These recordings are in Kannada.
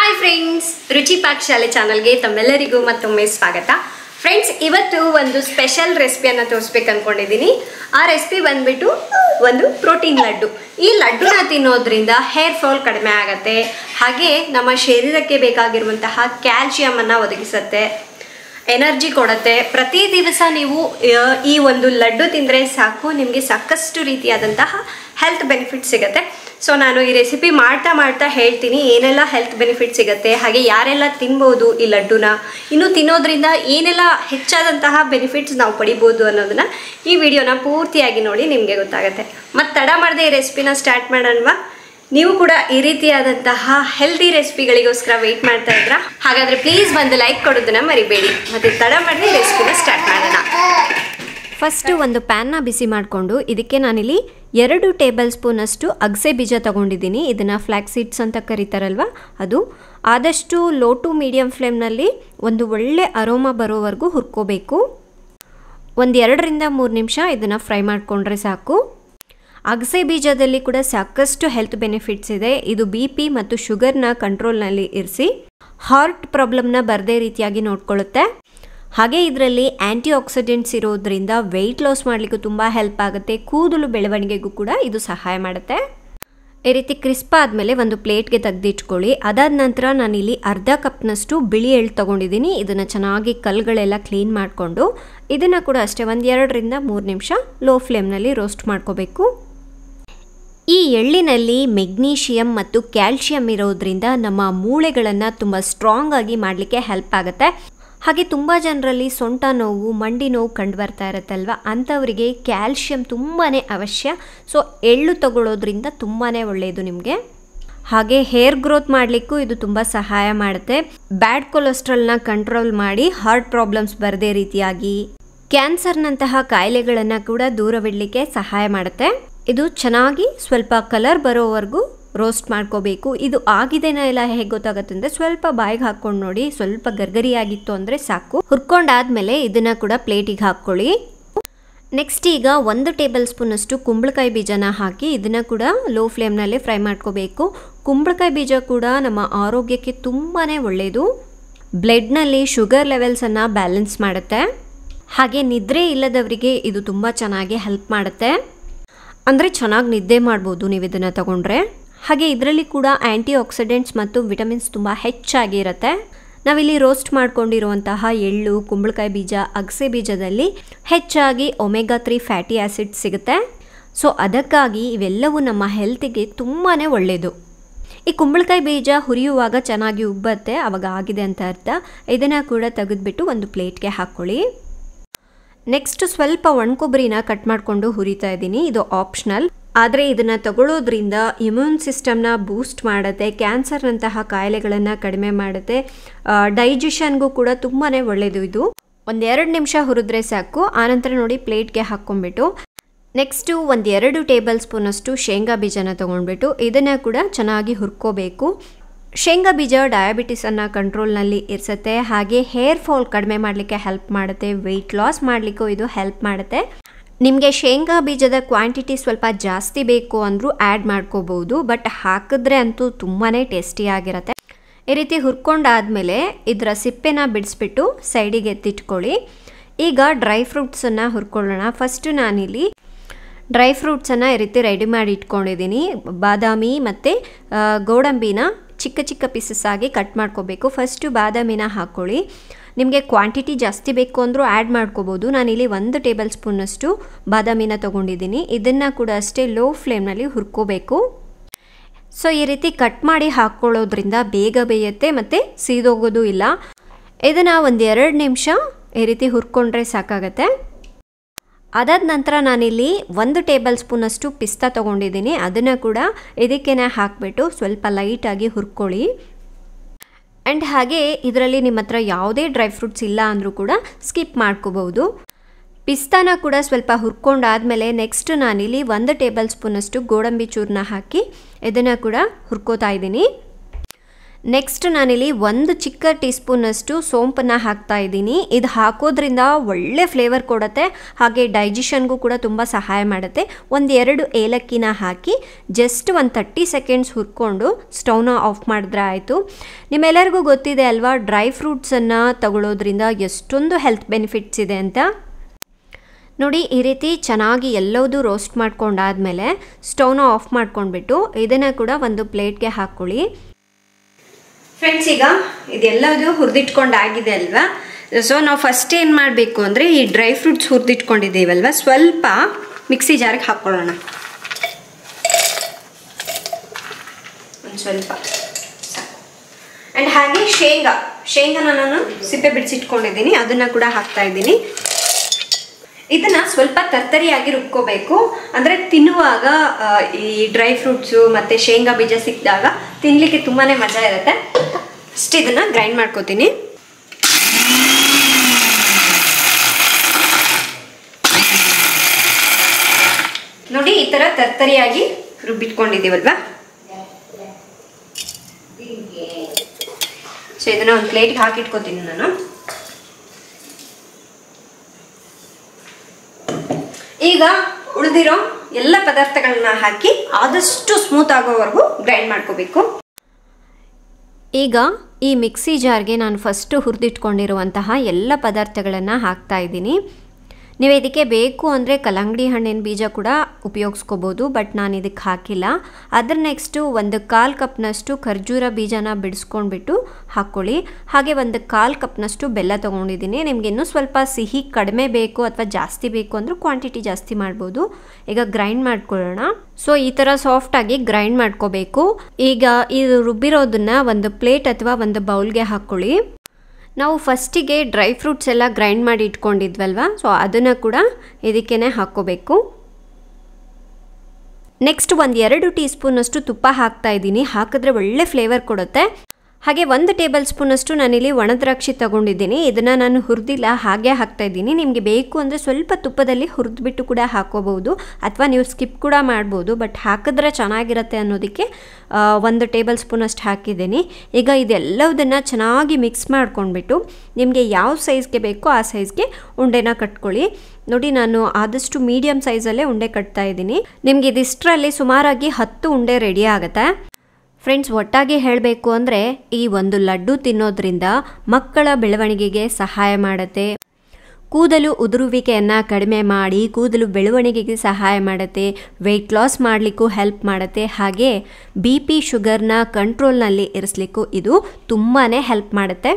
ಹಾಯ್ ಫ್ರೆಂಡ್ಸ್ ರುಚಿ ಪಾಕ್ ಶಾಲೆ ಚಾನಲ್ಗೆ ತಮ್ಮೆಲ್ಲರಿಗೂ ಮತ್ತೊಮ್ಮೆ ಸ್ವಾಗತ ಫ್ರೆಂಡ್ಸ್ ಇವತ್ತು ಒಂದು ಸ್ಪೆಷಲ್ ರೆಸಿಪಿಯನ್ನು ತೋರಿಸ್ಬೇಕು ಅಂದ್ಕೊಂಡಿದ್ದೀನಿ ಆ ರೆಸಿಪಿ ಬಂದ್ಬಿಟ್ಟು ಒಂದು ಪ್ರೋಟೀನ್ ಲಡ್ಡು ಈ ಲಡ್ಡುನ ತಿನ್ನೋದ್ರಿಂದ ಹೇರ್ ಫಾಲ್ ಕಡಿಮೆ ಆಗುತ್ತೆ ಹಾಗೆ ನಮ್ಮ ಶರೀರಕ್ಕೆ ಬೇಕಾಗಿರುವಂತಹ ಕ್ಯಾಲ್ಶಿಯಮನ್ನು ಒದಗಿಸುತ್ತೆ ಎನರ್ಜಿ ಕೊಡುತ್ತೆ ಪ್ರತಿ ದಿವಸ ನೀವು ಆ, ಈ ಒಂದು ಲಡ್ಡು ತಿಂದರೆ ಸಾಕು ನಿಮಗೆ ಸಾಕಷ್ಟು ರೀತಿಯಾದಂತಹ ಹೆಲ್ತ್ ಬೆನಿಫಿಟ್ ಸಿಗುತ್ತೆ ಸೊ ನಾನು ಈ ರೆಸಿಪಿ ಮಾಡ್ತಾ ಮಾಡ್ತಾ ಹೇಳ್ತೀನಿ ಏನೆಲ್ಲ ಹೆಲ್ತ್ ಬೆನಿಫಿಟ್ ಸಿಗುತ್ತೆ ಹಾಗೆ ಯಾರೆಲ್ಲ ತಿನ್ಬೋದು ಈ ಲಡ್ಡುನ ಇನ್ನು ತಿನ್ನೋದ್ರಿಂದ ಏನೆಲ್ಲ ಹೆಚ್ಚಾದಂತಹ ಬೆನಿಫಿಟ್ಸ್ ನಾವು ಪಡಿಬೋದು ಅನ್ನೋದನ್ನ ಈ ವಿಡಿಯೋನ ಪೂರ್ತಿಯಾಗಿ ನೋಡಿ ನಿಮಗೆ ಗೊತ್ತಾಗುತ್ತೆ ಮತ್ತು ತಡ ಮಾಡದೆ ಈ ರೆಸಿಪಿನ ಸ್ಟಾರ್ಟ್ ಮಾಡೋಣವಾ ನೀವು ಕೂಡ ಈ ರೀತಿಯಾದಂತಹ ಹೆಲ್ದಿ ರೆಸಿಪಿಗಳಿಗೋಸ್ಕರ ವೆಯ್ಟ್ ಮಾಡ್ತಾ ಇದ್ರಾ ಹಾಗಾದ್ರೆ ಪ್ಲೀಸ್ ಬಂದು ಲೈಕ್ ಕೊಡೋದನ್ನ ಮರಿಬೇಡಿ ಮತ್ತೆ ತಡ ಮಾಡದೆ ರೆಸಿಪಿನ ಸ್ಟಾರ್ಟ್ ಮಾಡೋಣ ಫಸ್ಟು ಒಂದು ಪ್ಯಾನ್ನ ಬಿಸಿ ಮಾಡಿಕೊಂಡು ಇದಕ್ಕೆ ನಾನಿಲ್ಲಿ ಎರಡು ಟೇಬಲ್ ಸ್ಪೂನಷ್ಟು ಅಗಸೆ ಬೀಜ ತಗೊಂಡಿದ್ದೀನಿ ಇದನ್ನು ಫ್ಲ್ಯಾಕ್ ಸೀಡ್ಸ್ ಅಂತ ಕರೀತಾರಲ್ವ ಅದು ಆದಷ್ಟು ಲೋ ಟು ಮೀಡಿಯಮ್ ಫ್ಲೇಮ್ನಲ್ಲಿ ಒಂದು ಒಳ್ಳೆ ಅರೋಮಾ ಬರೋವರೆಗೂ ಹುರ್ಕೋಬೇಕು ಒಂದು ಎರಡರಿಂದ ಮೂರು ನಿಮಿಷ ಇದನ್ನು ಫ್ರೈ ಮಾಡಿಕೊಂಡ್ರೆ ಸಾಕು ಅಗಸೆ ಬೀಜದಲ್ಲಿ ಕೂಡ ಸಾಕಷ್ಟು ಹೆಲ್ತ್ ಬೆನಿಫಿಟ್ಸ್ ಇದೆ ಇದು ಬಿ ಪಿ ಮತ್ತು ಶುಗರ್ನ ಕಂಟ್ರೋಲ್ನಲ್ಲಿ ಇರಿಸಿ ಹಾರ್ಟ್ ಪ್ರಾಬ್ಲಮ್ನ ಬರದೇ ರೀತಿಯಾಗಿ ನೋಡ್ಕೊಳ್ಳುತ್ತೆ ಹಾಗೆ ಇದರಲ್ಲಿ ಆ್ಯಂಟಿ ಆಕ್ಸಿಡೆಂಟ್ಸ್ ಇರೋದ್ರಿಂದ ವೆಯ್ಟ್ ಲಾಸ್ ಮಾಡಲಿಕ್ಕೂ ತುಂಬ ಹೆಲ್ಪ್ ಆಗುತ್ತೆ ಕೂದಲು ಬೆಳವಣಿಗೆಗೂ ಕೂಡ ಇದು ಸಹಾಯ ಮಾಡುತ್ತೆ ಈ ರೀತಿ ಕ್ರಿಸ್ಪ್ ಆದಮೇಲೆ ಒಂದು ಪ್ಲೇಟ್ಗೆ ತೆಗೆದಿಟ್ಕೊಳ್ಳಿ ಅದಾದ ನಂತರ ನಾನಿಲ್ಲಿ ಅರ್ಧ ಕಪ್ನಷ್ಟು ಬಿಳಿ ಎಳ್ಳು ತೊಗೊಂಡಿದ್ದೀನಿ ಇದನ್ನು ಚೆನ್ನಾಗಿ ಕಲ್ಗಳೆಲ್ಲ ಕ್ಲೀನ್ ಮಾಡಿಕೊಂಡು ಇದನ್ನು ಕೂಡ ಅಷ್ಟೇ ಒಂದು ಎರಡರಿಂದ ಮೂರು ನಿಮಿಷ ಲೋ ಫ್ಲೇಮ್ನಲ್ಲಿ ರೋಸ್ಟ್ ಮಾಡ್ಕೋಬೇಕು ಈ ಎಳ್ಳಿನಲ್ಲಿ ಮೆಗ್ನೀಷಿಯಂ ಮತ್ತು ಕ್ಯಾಲ್ಶಿಯಂ ಇರೋದ್ರಿಂದ ನಮ್ಮ ಮೂಳೆಗಳನ್ನು ತುಂಬ ಸ್ಟ್ರಾಂಗ್ ಆಗಿ ಮಾಡಲಿಕ್ಕೆ ಹೆಲ್ಪ್ ಆಗುತ್ತೆ ಹಾಗೆ ತುಂಬ ಜನರಲ್ಲಿ ಸೊಂಟ ನೋವು ಮಂಡಿ ನೋವು ಕಂಡು ಬರ್ತಾ ಇರುತ್ತಲ್ವ ಅಂಥವರಿಗೆ ಕ್ಯಾಲ್ಶಿಯಂ ತುಂಬಾ ಅವಶ್ಯ ಸೊ ಎಳ್ಳು ತಗೊಳ್ಳೋದ್ರಿಂದ ತುಂಬಾ ಒಳ್ಳೆಯದು ನಿಮಗೆ ಹಾಗೆ ಹೇರ್ ಗ್ರೋತ್ ಮಾಡಲಿಕ್ಕೂ ಇದು ತುಂಬ ಸಹಾಯ ಮಾಡುತ್ತೆ ಬ್ಯಾಡ್ ಕೊಲೆಸ್ಟ್ರಾಲ್ನ ಕಂಟ್ರೋಲ್ ಮಾಡಿ ಹಾರ್ಟ್ ಪ್ರಾಬ್ಲಮ್ಸ್ ಬರದೇ ರೀತಿಯಾಗಿ ಕ್ಯಾನ್ಸರ್ನಂತಹ ಕಾಯಿಲೆಗಳನ್ನು ಕೂಡ ದೂರವಿಡಲಿಕ್ಕೆ ಸಹಾಯ ಮಾಡುತ್ತೆ ಇದು ಚೆನ್ನಾಗಿ ಸ್ವಲ್ಪ ಕಲರ್ ಬರೋವರೆಗೂ ರೋಸ್ಟ್ ಮಾಡ್ಕೋಬೇಕು ಇದು ಆಗಿದೆನೋ ಇಲ್ಲ ಹೇಗೆ ಗೊತ್ತಾಗುತ್ತೆ ಅಂದರೆ ಸ್ವಲ್ಪ ಬಾಯಿಗೆ ಹಾಕ್ಕೊಂಡು ನೋಡಿ ಸ್ವಲ್ಪ ಗರ್ಗರಿಯಾಗಿತ್ತು ಅಂದರೆ ಸಾಕು ಹುರ್ಕೊಂಡಾದ್ಮೇಲೆ ಇದನ್ನು ಕೂಡ ಪ್ಲೇಟಿಗೆ ಹಾಕ್ಕೊಳ್ಳಿ ನೆಕ್ಸ್ಟ್ ಈಗ ಒಂದು ಟೇಬಲ್ ಸ್ಪೂನಷ್ಟು ಕುಂಬಳಕಾಯಿ ಬೀಜನ ಹಾಕಿ ಇದನ್ನು ಕೂಡ ಲೋ ಫ್ಲೇಮ್ನಲ್ಲಿ ಫ್ರೈ ಮಾಡ್ಕೋಬೇಕು ಕುಂಬಳಕಾಯಿ ಬೀಜ ಕೂಡ ನಮ್ಮ ಆರೋಗ್ಯಕ್ಕೆ ತುಂಬಾ ಒಳ್ಳೆಯದು ಬ್ಲಡ್ನಲ್ಲಿ ಶುಗರ್ ಲೆವೆಲ್ಸನ್ನು ಬ್ಯಾಲೆನ್ಸ್ ಮಾಡುತ್ತೆ ಹಾಗೆ ನಿದ್ರೆ ಇಲ್ಲದವರಿಗೆ ಇದು ತುಂಬ ಚೆನ್ನಾಗಿ ಹೆಲ್ಪ್ ಮಾಡುತ್ತೆ ಅಂದರೆ ಚೆನ್ನಾಗಿ ನಿದ್ದೆ ಮಾಡ್ಬೋದು ನೀವು ಇದನ್ನು ತಗೊಂಡ್ರೆ ಹಾಗೆ ಇದರಲ್ಲಿ ಕೂಡ ಆ್ಯಂಟಿ ಆಕ್ಸಿಡೆಂಟ್ಸ್ ಮತ್ತು ವಿಟಮಿನ್ಸ್ ತುಂಬ ಹೆಚ್ಚಾಗಿ ಇರುತ್ತೆ ನಾವಿಲ್ಲಿ ರೋಸ್ಟ್ ಮಾಡ್ಕೊಂಡಿರುವಂತಹ ಎಳ್ಳು ಕುಂಬಳಕಾಯಿ ಬೀಜ ಅಗಸೆ ಬೀಜದಲ್ಲಿ ಹೆಚ್ಚಾಗಿ ಒಮೆಗಾ ತ್ರೀ ಫ್ಯಾಟಿ ಆ್ಯಸಿಡ್ ಸಿಗುತ್ತೆ ಸೊ ಅದಕ್ಕಾಗಿ ಇವೆಲ್ಲವೂ ನಮ್ಮ ಹೆಲ್ತಿಗೆ ತುಂಬಾ ಒಳ್ಳೆಯದು ಈ ಕುಂಬಳಕಾಯಿ ಬೀಜ ಹುರಿಯುವಾಗ ಚೆನ್ನಾಗಿ ಉಬ್ಬತ್ತೆ ಅವಾಗ ಆಗಿದೆ ಅಂತ ಅರ್ಥ ಇದನ್ನು ಕೂಡ ತೆಗೆದುಬಿಟ್ಟು ಒಂದು ಪ್ಲೇಟ್ಗೆ ಹಾಕ್ಕೊಳ್ಳಿ ನೆಕ್ಸ್ಟ್ ಸ್ವಲ್ಪ ಒಣಕೊಬ್ಬರಿನ ಕಟ್ ಮಾಡಿಕೊಂಡು ಹುರಿತಾ ಇದ್ದೀನಿ ಇದು ಆಪ್ಷನಲ್ ಆದರೆ ಇದನ್ನು ತಗೊಳ್ಳೋದ್ರಿಂದ ಇಮ್ಯೂನ್ ಸಿಸ್ಟಮ್ನ ಬೂಸ್ಟ್ ಮಾಡುತ್ತೆ ಕ್ಯಾನ್ಸರ್ನಂತಹ ಕಾಯಿಲೆಗಳನ್ನು ಕಡಿಮೆ ಮಾಡುತ್ತೆ ಡೈಜೆಷನ್ಗೂ ಕೂಡ ತುಂಬಾ ಒಳ್ಳೆಯದು ಇದು ಒಂದೆರಡು ನಿಮಿಷ ಹುರಿದ್ರೆ ಸಾಕು ಆನಂತರ ನೋಡಿ ಪ್ಲೇಟ್ಗೆ ಹಾಕ್ಕೊಂಡ್ಬಿಟ್ಟು ನೆಕ್ಸ್ಟು ಒಂದು ಎರಡು ಟೇಬಲ್ ಸ್ಪೂನಷ್ಟು ಶೇಂಗಾ ಬೀಜನ ತೊಗೊಂಡ್ಬಿಟ್ಟು ಇದನ್ನು ಕೂಡ ಚೆನ್ನಾಗಿ ಹುರ್ಕೋಬೇಕು ಶೇಂಗಾ ಬೀಜ ಡಯಾಬಿಟಿಸನ್ನು ಕಂಟ್ರೋಲ್ನಲ್ಲಿ ಇರಿಸುತ್ತೆ ಹಾಗೆ ಹೇರ್ ಫಾಲ್ ಕಡಿಮೆ ಮಾಡಲಿಕ್ಕೆ ಹೆಲ್ಪ್ ಮಾಡುತ್ತೆ ವೆಯ್ಟ್ ಲಾಸ್ ಮಾಡಲಿಕ್ಕೂ ಇದು ಹೆಲ್ಪ್ ಮಾಡುತ್ತೆ ನಿಮಗೆ ಶೇಂಗಾ ಬೀಜದ ಕ್ವಾಂಟಿಟಿ ಸ್ವಲ್ಪ ಜಾಸ್ತಿ ಬೇಕು ಅಂದರೂ ಆ್ಯಡ್ ಮಾಡ್ಕೋಬೋದು ಬಟ್ ಹಾಕಿದ್ರೆ ಅಂತೂ ತುಂಬಾ ಟೇಸ್ಟಿಯಾಗಿರುತ್ತೆ ಈ ರೀತಿ ಹುರ್ಕೊಂಡಾದಮೇಲೆ ಇದರ ಸಿಪ್ಪೆನ ಬಿಡಿಸ್ಬಿಟ್ಟು ಸೈಡಿಗೆ ಎತ್ತಿಟ್ಕೊಳ್ಳಿ ಈಗ ಡ್ರೈ ಫ್ರೂಟ್ಸನ್ನು ಹುರ್ಕೊಳ್ಳೋಣ ಫಸ್ಟು ನಾನಿಲ್ಲಿ ಡ್ರೈ ಫ್ರೂಟ್ಸನ್ನು ಈ ರೀತಿ ರೆಡಿ ಮಾಡಿ ಇಟ್ಕೊಂಡಿದ್ದೀನಿ ಬಾದಾಮಿ ಮತ್ತು ಆ, ಗೋಡಂಬಿನ ಚಿಕ್ಕ ಚಿಕ್ಕ ಪೀಸಸ್ ಆಗಿ ಕಟ್ ಮಾಡ್ಕೋಬೇಕು ಫಸ್ಟು ಬಾದಾಮಿನ ಹಾಕ್ಕೊಳ್ಳಿ ನಿಮಗೆ ಕ್ವಾಂಟಿಟಿ ಜಾಸ್ತಿ ಬೇಕು ಅಂದರೂ ಆ್ಯಡ್ ಮಾಡ್ಕೋಬೋದು ನಾನಿಲ್ಲಿ ಒಂದು ಟೇಬಲ್ ಸ್ಪೂನಷ್ಟು ಬಾದಾಮಿನ ತೊಗೊಂಡಿದ್ದೀನಿ ಇದನ್ನು ಕೂಡ ಅಷ್ಟೇ ಲೋ ಫ್ಲೇಮ್ನಲ್ಲಿ ಹುರ್ಕೋಬೇಕು ಸೊ ಈ ರೀತಿ ಕಟ್ ಮಾಡಿ ಹಾಕ್ಕೊಳ್ಳೋದ್ರಿಂದ ಬೇಗ ಬೇಯುತ್ತೆ ಮತ್ತು ಸೀದೋಗೋದು ಇಲ್ಲ ಇದನ್ನು ಒಂದು ಎರಡು ನಿಮಿಷ ಈ ರೀತಿ ಹುರ್ಕೊಂಡ್ರೆ ಸಾಕಾಗತ್ತೆ ಅದಾದ ನಂತರ ನಾನಿಲ್ಲಿ ಒಂದು ಟೇಬಲ್ ಸ್ಪೂನಷ್ಟು ಪಿಸ್ತಾ ತೊಗೊಂಡಿದ್ದೀನಿ ಅದನ್ನು ಕೂಡ ಇದಕ್ಕೇನೆ ಹಾಕಿಬಿಟ್ಟು ಸ್ವಲ್ಪ ಲೈಟಾಗಿ ಹುರ್ಕೊಳ್ಳಿ ಆ್ಯಂಡ್ ಹಾಗೆ ಇದರಲ್ಲಿ ನಿಮ್ಮ ಹತ್ರ ಯಾವುದೇ ಡ್ರೈ ಫ್ರೂಟ್ಸ್ ಇಲ್ಲ ಅಂದರೂ ಕೂಡ ಸ್ಕಿಪ್ ಮಾಡ್ಕೋಬಹುದು ಪಿಸ್ತಾನ ಕೂಡ ಸ್ವಲ್ಪ ಹುರ್ಕೊಂಡಾದಮೇಲೆ ನೆಕ್ಸ್ಟ್ ನಾನಿಲ್ಲಿ ಒಂದು ಟೇಬಲ್ ಸ್ಪೂನಷ್ಟು ಗೋಡಂಬಿ ಚೂರನ್ನ ಹಾಕಿ ಇದನ್ನು ಕೂಡ ಹುರ್ಕೋತಾ ಇದ್ದೀನಿ ನೆಕ್ಸ್ಟ್ ನಾನಿಲ್ಲಿ ಒಂದು ಚಿಕ್ಕ ಟೀ ಸ್ಪೂನಷ್ಟು ಸೋಂಪನ್ನು ಹಾಕ್ತಾ ಇದ್ದೀನಿ ಇದು ಹಾಕೋದ್ರಿಂದ ಒಳ್ಳೆ ಫ್ಲೇವರ್ ಕೊಡುತ್ತೆ ಹಾಗೆ ಡೈಜೆಷನ್ಗೂ ಕೂಡ ತುಂಬ ಸಹಾಯ ಮಾಡುತ್ತೆ ಒಂದು ಎರಡು ಏಲಕ್ಕಿನ ಹಾಕಿ ಜಸ್ಟ್ ಒಂದು ತರ್ಟಿ ಸೆಕೆಂಡ್ಸ್ ಹುರ್ಕೊಂಡು ಸ್ಟವ್ನ ಆಫ್ ಮಾಡಿದ್ರೆ ಆಯಿತು ನಿಮ್ಮೆಲ್ಲರಿಗೂ ಗೊತ್ತಿದೆ ಅಲ್ವಾ ಡ್ರೈ ಫ್ರೂಟ್ಸನ್ನು ತಗೊಳ್ಳೋದ್ರಿಂದ ಎಷ್ಟೊಂದು ಹೆಲ್ತ್ ಬೆನಿಫಿಟ್ಸ್ ಇದೆ ಅಂತ ನೋಡಿ ಈ ರೀತಿ ಚೆನ್ನಾಗಿ ಎಲ್ಲವೂ ರೋಸ್ಟ್ ಮಾಡ್ಕೊಂಡಾದಮೇಲೆ ಸ್ಟವ್ನ ಆಫ್ ಮಾಡ್ಕೊಂಡ್ಬಿಟ್ಟು ಇದನ್ನು ಕೂಡ ಒಂದು ಪ್ಲೇಟ್ಗೆ ಹಾಕ್ಕೊಳ್ಳಿ ಫ್ರೆಂಡ್ಸ್ ಈಗ ಇದೆಲ್ಲದು ಹುರಿದಿಟ್ಕೊಂಡಾಗಿದೆ ಅಲ್ವಾ ಸೊ ನಾವು ಫಸ್ಟ್ ಏನು ಮಾಡಬೇಕು ಅಂದರೆ ಈ ಡ್ರೈ ಫ್ರೂಟ್ಸ್ ಹುರಿದಿಟ್ಕೊಂಡಿದ್ದೀವಲ್ವ ಸ್ವಲ್ಪ ಮಿಕ್ಸಿ ಜಾರಿಗೆ ಹಾಕ್ಕೊಳ್ಳೋಣ ಒಂದು ಸ್ವಲ್ಪ ಸಾಕು ಆ್ಯಂಡ್ ಹಾಗೆ ಶೇಂಗಾ ಶೇಂಗಾನ ನಾನು ಸಿಪ್ಪೆ ಬಿಡಿಸಿಟ್ಕೊಂಡಿದ್ದೀನಿ ಅದನ್ನು ಕೂಡ ಹಾಕ್ತಾ ಇದ್ದೀನಿ ಇದನ್ನ ಸ್ವಲ್ಪ ತರ್ತರಿಯಾಗಿ ರುಬ್ಕೋಬೇಕು ಅಂದರೆ ತಿನ್ನುವಾಗ ಆ, ಈ ಡ್ರೈ ಫ್ರೂಟ್ಸು ಮತ್ತು ಶೇಂಗಾ ಬೀಜ ಸಿಕ್ಕಿದಾಗ ತಿನ್ನಲಿಕ್ಕೆ ತುಂಬಾ ಮಜಾ ಇರುತ್ತೆ ಅಷ್ಟು ಇದನ್ನು ಗ್ರೈಂಡ್ ಮಾಡ್ಕೋತೀನಿ ನೋಡಿ ಈ ಥರ ತರ್ತರಿಯಾಗಿ ರುಬ್ಬಿಟ್ಕೊಂಡಿದ್ದೀವಲ್ವಾ ಸೊ ಇದನ್ನ ಒಂದು ಪ್ಲೇಟ್ಗೆ ಹಾಕಿಟ್ಕೋತೀನಿ ನಾನು ಈಗ ಉಳಿದಿರೋ ಎಲ್ಲ ಪದಾರ್ಥಗಳನ್ನ ಹಾಕಿ ಆದಷ್ಟು ಸ್ಮೂತ್ ಆಗೋವರೆಗೂ ಗ್ರೈಂಡ್ ಮಾಡ್ಕೋಬೇಕು ಈಗ ಈ ಮಿಕ್ಸಿ ಜಾರ್ಗೆ ನಾನು ಫಸ್ಟು ಹುರಿದಿಟ್ಕೊಂಡಿರುವಂತಹ ಎಲ್ಲ ಪದಾರ್ಥಗಳನ್ನು ಹಾಕ್ತಾ ಇದ್ದೀನಿ ನೀವು ಇದಕ್ಕೆ ಬೇಕು ಅಂದರೆ ಕಲ್ಲಂಗಡಿ ಹಣ್ಣಿನ ಬೀಜ ಕೂಡ ಉಪಯೋಗಿಸ್ಕೋಬೋದು ಬಟ್ ನಾನು ಇದಕ್ಕೆ ಹಾಕಿಲ್ಲ ಅದ್ರ ನೆಕ್ಸ್ಟು ಒಂದು ಕಾಲು ಕಪ್ನಷ್ಟು ಖರ್ಜೂರ ಬೀಜನ ಬಿಡಿಸ್ಕೊಂಡ್ಬಿಟ್ಟು ಹಾಕ್ಕೊಳ್ಳಿ ಹಾಗೆ ಒಂದು ಕಾಲು ಕಪ್ನಷ್ಟು ಬೆಲ್ಲ ತೊಗೊಂಡಿದ್ದೀನಿ ನಿಮ್ಗೆ ಇನ್ನೂ ಸ್ವಲ್ಪ ಸಿಹಿ ಕಡಿಮೆ ಬೇಕು ಅಥವಾ ಜಾಸ್ತಿ ಬೇಕು ಅಂದ್ರೆ ಕ್ವಾಂಟಿಟಿ ಜಾಸ್ತಿ ಮಾಡ್ಬೋದು ಈಗ ಗ್ರೈಂಡ್ ಮಾಡ್ಕೊಳ್ಳೋಣ ಸೊ ಈ ಥರ ಸಾಫ್ಟಾಗಿ ಗ್ರೈಂಡ್ ಮಾಡ್ಕೋಬೇಕು ಈಗ ಇದು ರುಬ್ಬಿರೋದನ್ನ ಒಂದು ಪ್ಲೇಟ್ ಅಥವಾ ಒಂದು ಬೌಲ್ಗೆ ಹಾಕ್ಕೊಳ್ಳಿ ನಾವು ಫಸ್ಟಿಗೆ ಡ್ರೈ ಫ್ರೂಟ್ಸ್ ಎಲ್ಲ ಗ್ರೈಂಡ್ ಮಾಡಿ ಇಟ್ಕೊಂಡಿದ್ವಲ್ವ ಸೊ ಅದನ್ನು ಕೂಡ ಇದಕ್ಕೇ ಹಾಕ್ಕೋಬೇಕು ನೆಕ್ಸ್ಟ್ ಒಂದು ಎರಡು ಟೀ ಸ್ಪೂನಷ್ಟು ತುಪ್ಪ ಹಾಕ್ತಾ ಇದ್ದೀನಿ ಹಾಕಿದ್ರೆ ಒಳ್ಳೆ ಫ್ಲೇವರ್ ಕೊಡುತ್ತೆ ಹಾಗೆ ಒಂದು ಟೇಬಲ್ ಸ್ಪೂನಷ್ಟು ನಾನಿಲ್ಲಿ ಒಣ ದ್ರಾಕ್ಷಿ ತಗೊಂಡಿದ್ದೀನಿ ಇದನ್ನು ನಾನು ಹುರಿದಿಲ್ಲ ಹಾಗೆ ಹಾಕ್ತಾ ಇದ್ದೀನಿ ನಿಮಗೆ ಬೇಕು ಅಂದರೆ ಸ್ವಲ್ಪ ತುಪ್ಪದಲ್ಲಿ ಹುರಿದ್ಬಿಟ್ಟು ಕೂಡ ಹಾಕೋಬಹುದು ಅಥವಾ ನೀವು ಸ್ಕಿಪ್ ಕೂಡ ಮಾಡ್ಬೋದು ಬಟ್ ಹಾಕಿದ್ರೆ ಚೆನ್ನಾಗಿರುತ್ತೆ ಅನ್ನೋದಕ್ಕೆ ಆ, ಒಂದು ಟೇಬಲ್ ಸ್ಪೂನಷ್ಟು ಹಾಕಿದ್ದೀನಿ ಈಗ ಇದೆಲ್ಲದನ್ನು ಚೆನ್ನಾಗಿ ಮಿಕ್ಸ್ ಮಾಡ್ಕೊಂಡ್ಬಿಟ್ಟು ನಿಮಗೆ ಯಾವ ಸೈಜ್ಗೆ ಬೇಕೋ ಆ ಸೈಜ್ಗೆ ಉಂಡೆನ ಕಟ್ಕೊಳ್ಳಿ ನೋಡಿ ನಾನು ಆದಷ್ಟು ಮೀಡಿಯಮ್ ಸೈಜಲ್ಲೇ ಉಂಡೆ ಕಟ್ತಾ ಇದ್ದೀನಿ ನಿಮಗೆ ಇದಿಷ್ಟರಲ್ಲಿ ಸುಮಾರಾಗಿ ಹತ್ತು ಉಂಡೆ ರೆಡಿ ಆಗುತ್ತೆ ಫ್ರೆಂಡ್ಸ್ ಒಟ್ಟಾಗಿ ಹೇಳಬೇಕು ಅಂದರೆ ಈ ಒಂದು ಲಡ್ಡು ತಿನ್ನೋದ್ರಿಂದ ಮಕ್ಕಳ ಬೆಳವಣಿಗೆಗೆ ಸಹಾಯ ಮಾಡುತ್ತೆ ಕೂದಲು ಉದುರುವಿಕೆಯನ್ನು ಕಡಿಮೆ ಮಾಡಿ ಕೂದಲು ಬೆಳವಣಿಗೆಗೆ ಸಹಾಯ ಮಾಡುತ್ತೆ ವೆಯ್ಟ್ ಲಾಸ್ ಮಾಡಲಿಕ್ಕೂ ಹೆಲ್ಪ್ ಮಾಡುತ್ತೆ ಹಾಗೆ ಬಿ ಪಿ ಶುಗರ್ನ ಕಂಟ್ರೋಲ್ನಲ್ಲಿ ಇರಿಸ್ಲಿಕ್ಕೂ ಇದು ತುಂಬಾ ಹೆಲ್ಪ್ ಮಾಡುತ್ತೆ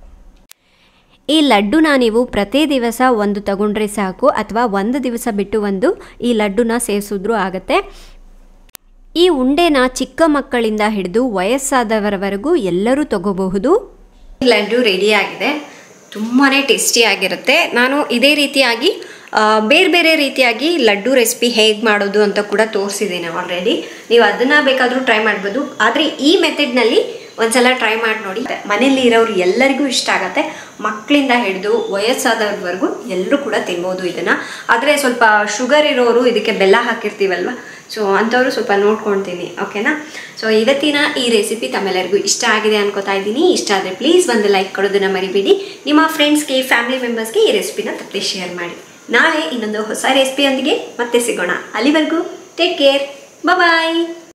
ಈ ಲಡ್ಡುನ ನೀವು ಪ್ರತಿ ದಿವಸ ಒಂದು ತಗೊಂಡ್ರೆ ಸಾಕು ಅಥವಾ ಒಂದು ದಿವಸ ಬಿಟ್ಟು ಒಂದು ಈ ಲಡ್ಡುನ ಸೇವಿಸಿದ್ರೂ ಆಗುತ್ತೆ ಈ ಉಂಡೆನ ಚಿಕ್ಕ ಮಕ್ಕಳಿಂದ ಹಿಡಿದು ವಯಸ್ಸಾದವರವರೆಗೂ ಎಲ್ಲರೂ ತಗೋಬಹುದು ಲಡ್ಡು ರೆಡಿ ಆಗಿದೆ ತುಂಬಾ ಟೇಸ್ಟಿ ಆಗಿರುತ್ತೆ ನಾನು ಇದೇ ರೀತಿಯಾಗಿ ಆ, ಬೇರೆ ಬೇರೆ ರೀತಿಯಾಗಿ ಲಡ್ಡು ರೆಸಿಪಿ ಹೇಗೆ ಮಾಡೋದು ಅಂತ ಕೂಡ ತೋರಿಸಿದ್ದೀನಿ ಆಲ್ರೆಡಿ ನೀವು ಅದನ್ನು ಬೇಕಾದರೂ ಟ್ರೈ ಮಾಡ್ಬೋದು ಆದರೆ ಈ ಮೆಥಡ್ನಲ್ಲಿ ಒಂದ್ಸಲ ಟ್ರೈ ಮಾಡಿ ನೋಡಿ ಮನೇಲಿ ಇರೋರು ಎಲ್ಲರಿಗೂ ಇಷ್ಟ ಆಗತ್ತೆ ಮಕ್ಕಳಿಂದ ಹಿಡಿದು ವಯಸ್ಸಾದವ್ರವರೆಗೂ ಎಲ್ಲರೂ ಕೂಡ ತಿನ್ಬೋದು ಇದನ್ನು ಆದರೆ ಸ್ವಲ್ಪ ಶುಗರ್ ಇರೋರು ಇದಕ್ಕೆ ಬೆಲ್ಲ ಹಾಕಿರ್ತೀವಲ್ವ ಸೊ ಅಂಥವ್ರು ಸ್ವಲ್ಪ ನೋಡ್ಕೊಳ್ತೀನಿ ಓಕೆನಾ ಸೊ ಇವತ್ತಿನ ಈ ರೆಸಿಪಿ ತಮ್ಮೆಲ್ಲರಿಗೂ ಇಷ್ಟ ಆಗಿದೆ ಅನ್ಕೋತಾ ಇದ್ದೀನಿ ಇಷ್ಟ ಆದರೆ ಪ್ಲೀಸ್ ಒಂದು ಲೈಕ್ ಕೊಡೋದನ್ನ ಮರಿಬೇಡಿ ನಿಮ್ಮ ಫ್ರೆಂಡ್ಸ್ಗೆ ಫ್ಯಾಮಿಲಿ ಮೆಂಬರ್ಸ್ಗೆ ಈ ರೆಸಿಪಿನ ತಪ್ಪದೆ ಶೇರ್ ಮಾಡಿ ನಾಳೆ ಇನ್ನೊಂದು ಹೊಸ ರೆಸಿಪಿಯೊಂದಿಗೆ ಮತ್ತೆ ಸಿಗೋಣ ಅಲ್ಲಿವರೆಗೂ ಟೇಕ್ ಕೇರ್ ಬಾಯ್